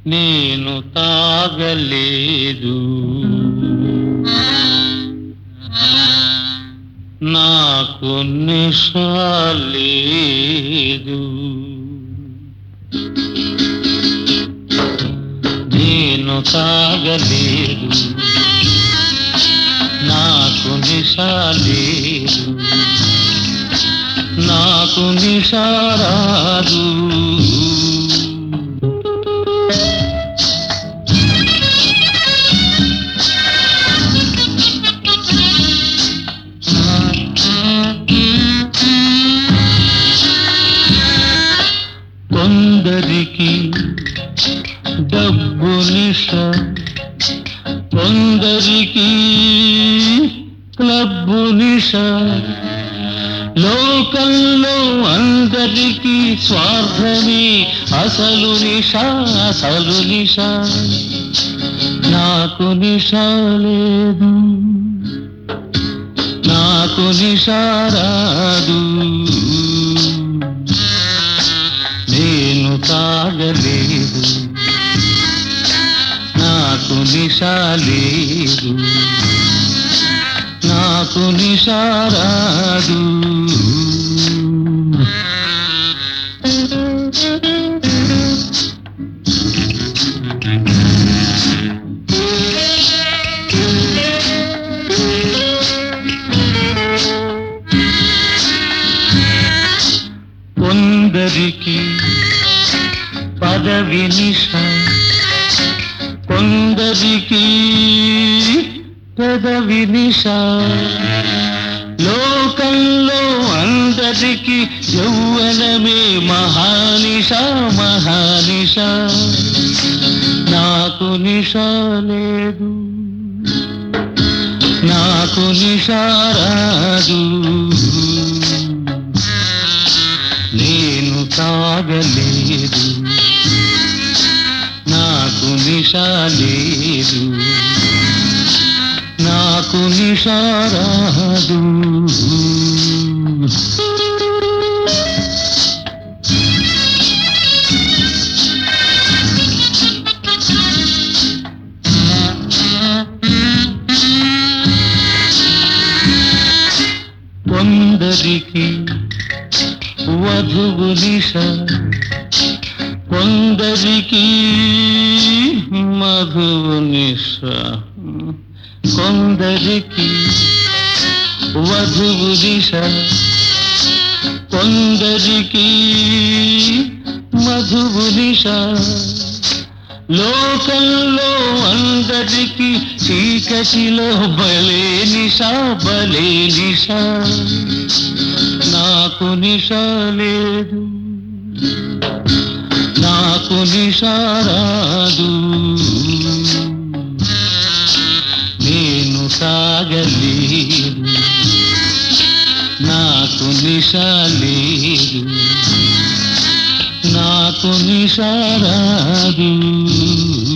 నేను తాగలేదు నాకు నిషాలేదు నేను తాగలేదు నాకు నిషాలేదు నాకు నిషారాదు కొందరికి డబ్బు నిష కొందరికి క్లబ్బు నిష లోకంలో అందరికీ స్వార్థమే అసలు నిష అసలు నిష నాకు నిష లేదు నాకు నిషారాదు నేను తాగలేదు నాకు నిషాలేదు నాకు నిషారాదు కొందరికి పదవి నిష కొందరికి పెదవి నిష లోకంలో అందరికి యౌవనమే మహానిష మహానిష నాకు నిష లేదు నాకు నిషారాదు నేను తాగలేదు నాకు నిషాలేదు నాకు నిషారాదు కొందరికి వధువు నిష కొందరికి మధువు నిష కొందరికి వధువు దిశ కొందరికి మధువు నిష లోకంలో అందరికి చీకటిలో బలే నిష బలే నిష నాకు నిష లేదు నాకు నిషారాదు నేను సాగలేదు నాకు నిషాలేదు నాకు నిషారాదు